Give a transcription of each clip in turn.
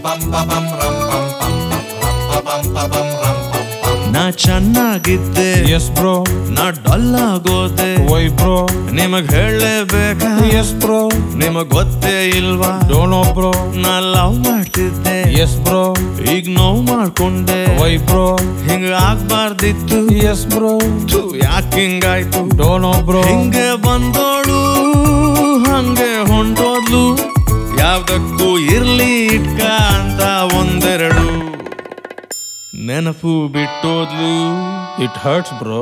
ನಾ ಚೆನ್ನಾಗಿದ್ದೆ yes bro ನಾ ಡಲ್ ಆಗೋದೆ ವೈ ಬ್ರೋ ನಿಮಗ್ ಹೇಳಲೇಬೇಕಾ ಎಸ್ ಬ್ರೋ ನಿಮಗ್ ಗೊತ್ತೇ ಇಲ್ವಾ ಡೋನೋ ಬ್ರೋ ನಾ ಲವ್ ಮಾಡ್ತಿದ್ದೆ ಎಸ್ ಬ್ರೋ ಈಗ ನೋವು ಮಾಡ್ಕೊಂಡೆ ವೈ ಬ್ರೋ ಹಿಂಗ ಆಗ್ಬಾರ್ದಿತ್ತು ಎಸ್ ಬ್ರೋ ಥು, ಯಾಕ್ ಹಿಂಗಾಯ್ತು ಡೋನೋ ಬ್ರೋ ಹಿಂಗೆ ಬಂದೋಳು ಹಂಗೆ ಹೊಂಟೋದ್ಲು ಯಾವ್ದಕ್ಕೂ ಇರ್ಲಿ ಇಟ್ಕ ಅಂತ ಒಂದೆರಡು ನೆನಪು ಬಿಟ್ಟೋದ್ಲು it hurts bro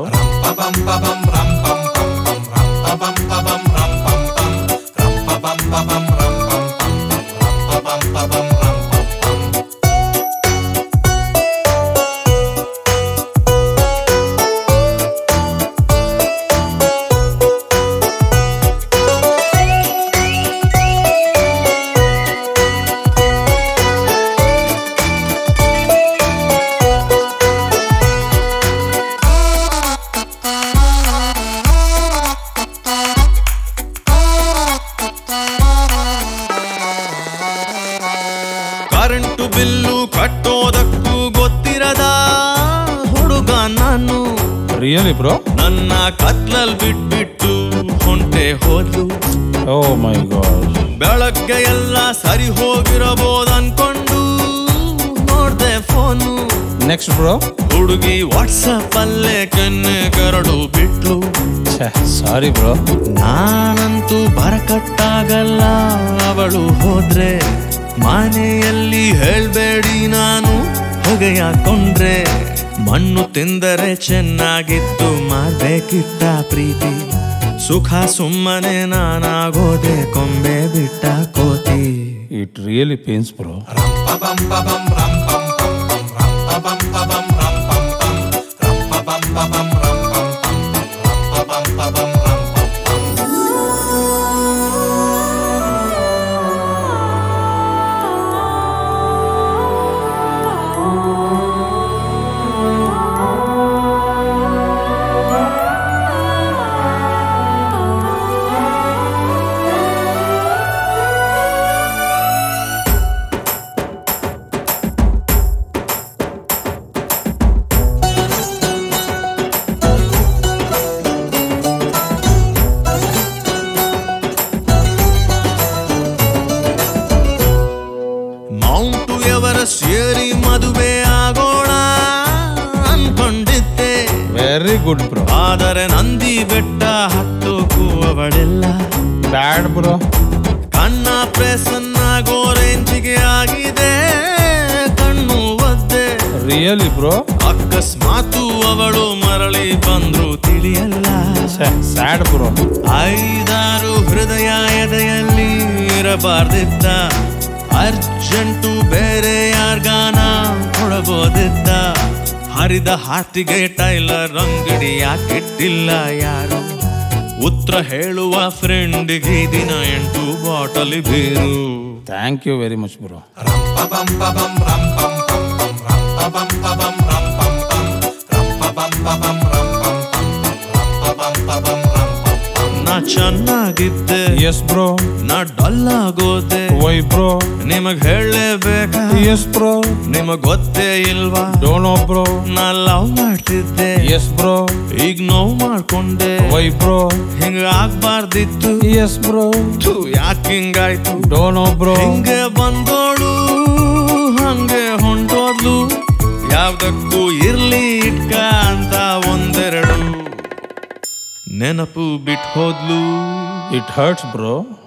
current bill ಕಟ್ಟೋದಕ್ಕೂ ಗೊತ್ತಿರದ ಹುಡುಗ ನಾನು ರಿಯಲಿ ಬ್ರೋ ನನ್ನ ಕತ್ಲಲ್ ಬಿಟ್ಬಿಟ್ಟು ಹೊಂಟೆ ಹೋದ್ಲು ಓ ಮೈ ಗಾಡ್ ಬೆಳಗ್ಗೆ ಎಲ್ಲ ಸರಿ ಹೋಗಿರಬಹುದು ಅನ್ಕೊಂಡು ನೋಡ್ದೆ ಫೋನು ನೆಕ್ಸ್ಟ್ ಬ್ರೋ ಹುಡುಗಿ ವಾಟ್ಸಪ್ ಅಲ್ಲೇ ಕೆನ್ನೆ ಕರಡು ಬಿಟ್ಲು ಸಾರಿ ಬ್ರೋ ನಾನಂತೂ ಬರಕಟ್ಟಾಗಲ್ಲ ಅವಳು ಹೋದ್ರೆ ಮನೆಯಲ್ಲಿ ಹೇಳ್ಬೇಡಿ ನಾನು ಹೊಗೆಯಾಕೊಂಡ್ರೆ ಮಣ್ಣು ತಿಂದರೆ ಚೆನ್ನಾಗಿತ್ತು ಮಾಡ್ಬೇಕಿತ್ತ ಪ್ರೀತಿ ಸುಖ ಸುಮ್ಮನೆ ನಾನಾಗೋದೆ ಕೊಂಬೆ ಬಿಟ್ಟ ಕೋತಿ it really pains bro mount Everest ಏರಿ ಮದುವೆ ಆಗೋಣ ಅನ್ಕೊಂಡಿದ್ದೆ ವೆರಿ ಗುಡ್ ಬ್ರೋ ಆದರೆ ನಂದಿ ಬೆಟ್ಟ ಹತ್ತೋಕು ಅವಳೆಲ್ಲ ಬ್ಯಾಡ್ ಬ್ರೋ ಕಣ್ಣ ಪ್ರೆಸನ್ನಾಗೋ ರೇಂಜಿಗೆ ಆಗಿದೆ ಕಣ್ಣು ಒದ್ದೆ ರಿಯಲಿ ಬ್ರೋ ಅಕಸ್ಮಾತು ಅವಳು ಮರಳಿ ಬಂದ್ರು ತಿಳಿಯಲ್ಲ ಸ್ಯಾಡ್ ಬ್ರೋ ಐದಾರು ಹೃದಯ ಎದೆಯಲ್ಲಿ ಇರಬಾರ್ದಿದ್ದ ಅರ್ಜೆಂಟು ಬೇರೆ ಯಾರ್ಗಾನ ಕೊಡಬಹುದಿದ್ದ ಹರಿದ ಹಾತಿಗೆ ಟೈಲರ್ ಅಂಗಡಿ ಯಾಕಿಟ್ಟಿಲ್ಲ ಯಾರು ಉತ್ತರ ಹೇಳುವ ಫ್ರೆಂಡ್ಗೆ ದಿನ ಎಂಟು ಬಾಟಲಿ beer thank you very much bro ನಾ ಚೆನ್ನಾಗಿದ್ದೆ ಎಸ್ ಬ್ರೋ ನಾ ಡಲ್ ಆಗೋದೆ ವೈ ಬ್ರೋ ನಿಮಗ್ ಹೇಳಲೇಬೇಕಾ ಎಸ್ ಬ್ರೋ ನಿಮಗ್ ಗೊತ್ತೇ ಇಲ್ವಾ ಡೋನೋ ಬ್ರೋ ನಾ ಲವ್ ಮಾಡ್ತಿದ್ದೆ ಎಸ್ ಬ್ರೋ ಈಗ ನೋವು ಮಾಡ್ಕೊಂಡೆ ವೈ ಬ್ರೋ ಹಿಂಗ ಆಗ್ಬಾರ್ದಿತ್ತು ಎಸ್ ಬ್ರೋ ಥು, ಯಾಕ್ ಹಿಂಗಾಯ್ತು ಡೋನೋ ಬ್ರೋ ಹಿಂಗೆ ಬಂದೋಳು ಹಂಗೆ ಹೊಂಟೋದ್ಲು ಯಾವ್ದಕ್ಕೂ ಇರ್ಲಿ ಇಟ್ಕ ಅಂತ ಒಂದೆರಡು ನೆನಪು ಬಿಟ್ಟು ಹೋದ್ಲು ಇಟ್ ಹರ್ಟ್ಸ್ ಬ್ರೋ